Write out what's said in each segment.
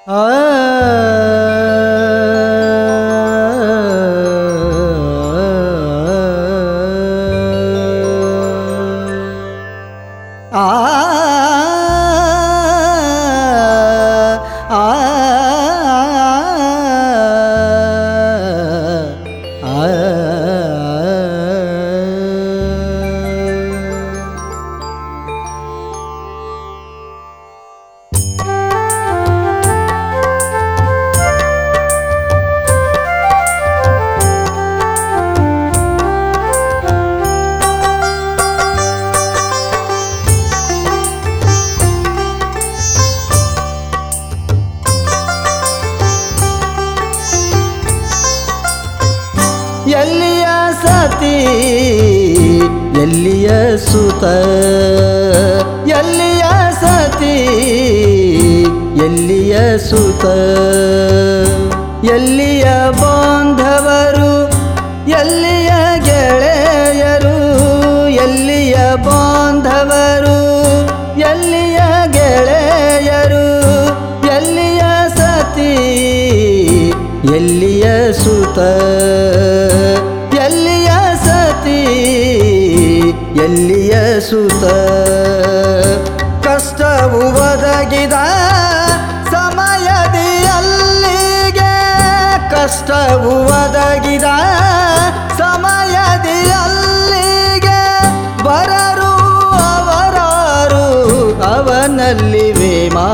ಆ ಆ ಎಲ್ಲಿಯ ಸತಿ ಎಲ್ಲಿಯ ಸುತ ಎಲ್ಲಿಯ ಸತಿ ಎಲ್ಲಿಯ ಸುತ ಎಲ್ಲಿಯ ಬಾಂಧವರು ಎಲ್ಲಿಯ ಗೆಳೆಯರು ಎಲ್ಲಿಯ ಬಾಂಧವರು ಎಲ್ಲಿಯ ಗೆಳೆಯರು ಎಲ್ಲಿಯ ಸತಿ ಎಲ್ಲಿಯ ಸುತ ಎಲ್ಲಿಯ ಸತಿ ಎಲ್ಲಿಯ ಸುತ ಕಷ್ಟವು ಒದಗಿದ ಸಮಯದಿ ಅಲ್ಲಿಗೆ ಕಷ್ಟವು ಒದಗಿದ ಸಮಯದಿ ಅಲ್ಲಿಗೆ ಬರರು ಅವರಾರು ಅವನಲ್ಲಿ ವೇಮಾ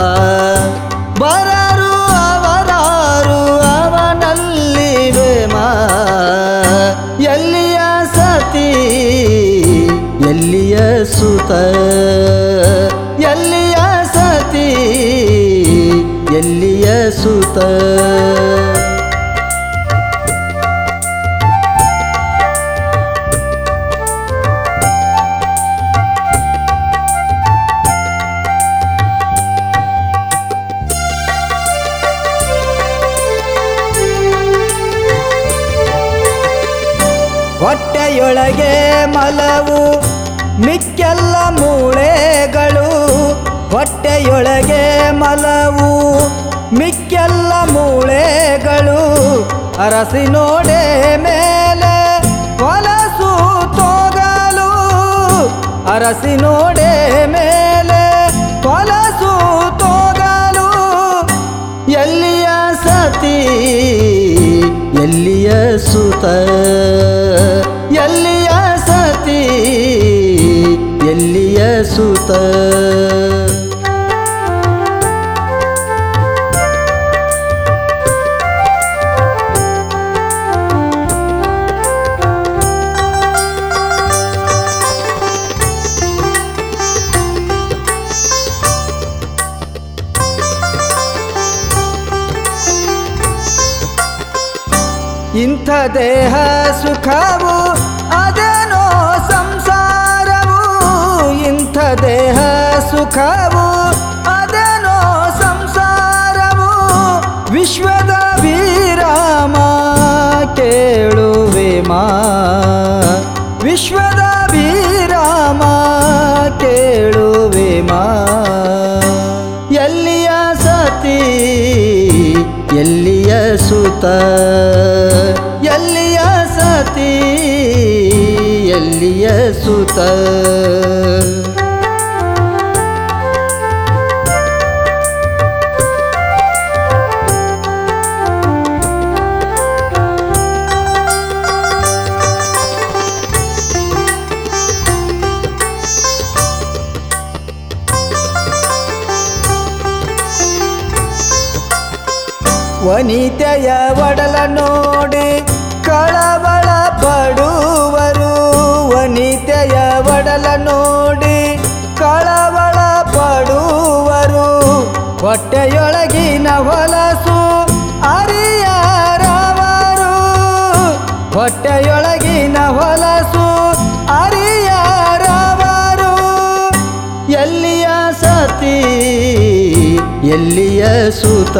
ಬರರು ಅವರಾರು ಅವನಲ್ಲಿ ವೇಮಾ ಎಲ್ಲಿಯ ಸತಿ ಎಲ್ಲಿಯ ಸುತ ಎಲ್ಲಿಯ ಸತಿ ಎಲ್ಲಿಯ ಸುತ ಹೊಟ್ಟೆಯೊಳಗೆ ಮಲವು ಮಿಕ್ಕೆಲ್ಲ ಮೂಳೆಗಳು ಹೊಟ್ಟೆಯೊಳಗೆ ಮಲವು ಮಿಕ್ಕೆಲ್ಲ ಮೂಳೆಗಳು ಅರಸಿ ನೋಡೆ ಮೇಲೆ ಹೊಲಸು ತೋಗಲು ಅರಸಿ ನೋಡೆ ಮೇಲೆ ಹೊಲಸು ತೋಗಲು ಎಲ್ಲಿಯ ಸತಿ ಎಲ್ಲಿಯ ಸುತ ಎಲ್ಲಿಯ ಸತಿ ಎಲ್ಲಿಯ ಸುತ ಇಂಥ ದೇಹ ಸುಖವು ಅದೇನೋ ಸಂಸಾರವು ಇಂಥ ದೇಹ ಸುಖವು ಅದೇನೋ ಸಂಸಾರವು ವಿಶ್ವದ ವಿರಾಮ ಕೇಳುವೆ ಮಾ ವಿಶ್ವದ ವಿರಾಮ ಕೇಳುವೆ ಮಾ ಎಲ್ಲಿಯ ಸತಿ ಎಲ್ಲಿಯ ಸುತ ಎಲ್ಲಿಯ ಸತಿ ಎಲ್ಲಿಯ ಸುತ ವನಿತೆಯ ಒಡಲ ನೋಡಿ ಕಳವಳ ಪಡುವರು ವನಿತೆಯ ಒಡಲ ನೋಡಿ ಕಳವಳ ಪಡುವರು ಹೊಟ್ಟೆಯೊಳಗಿನ ಹೊಲಸು ಅರಿಯರವರು ಹೊಟ್ಟೆಯೊಳಗಿನ ಹೊಲಸು ಅರಿಯರವರು ಎಲ್ಲಿಯ ಸತಿ ಎಲ್ಲಿಯ ಸುತ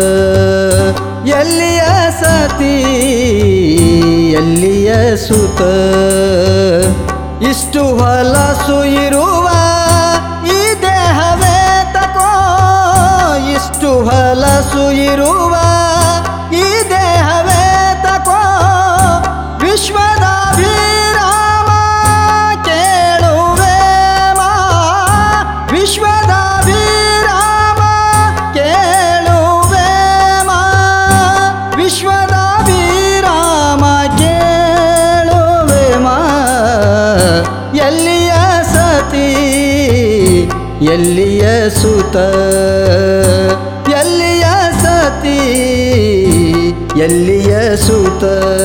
ಎಲ್ಲಿಯ ಸತಿ ಎಲ್ಲಿಯ ಸುತ ಇಷ್ಟು ಹೊಲಸು ಇರುವ ಈ ದೇಹವೇ ತಕೋ ಇಷ್ಟು ಹೊಲ ಇರುವ ಈ ದೇಹವೇ ತಕೋ ವಿಶ್ವದ ವಿರಾಮ ಕೇಳುವೆ ಮಾ ವಿಶ್ವದ ವಿರಾಮ ಕೇಳುವೆ ಮಾ ವಿಶ್ವದ ವಿರಾಮ ಕೇಳುವೆ ಮಾ ಎಲ್ಲಿಯ ಸತಿ ಎಲ್ಲಿಯ ಸುತ ಎಲ್ಲಿಯ ಸತಿ ಎಲ್ಲಿಯ ಸುತ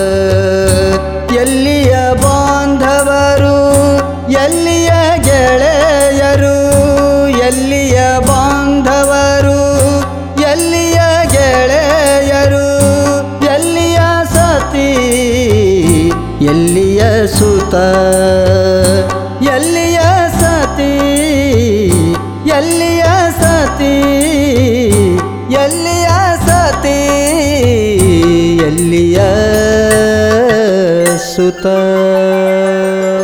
ಎಲ್ಲಿಯ ಬಾಂಧವರು ಎಲ್ಲಿಯ ಗೆಳೆಯರು ಎಲ್ಲಿಯ ಬಾಂಧವರು ಎಲ್ಲಿಯ ಗೆಳೆಯರು ಎಲ್ಲಿಯ ಸತಿ ಎಲ್ಲಿಯ ಸುತ ಎಲ್ಲಿಯ ಸತಿ ಎಲ್ಲಿಯ ಸತಿ ಎಲ್ಲಿಯ ಸತಿ ಎಲ್ಲಿಯ ಸುತ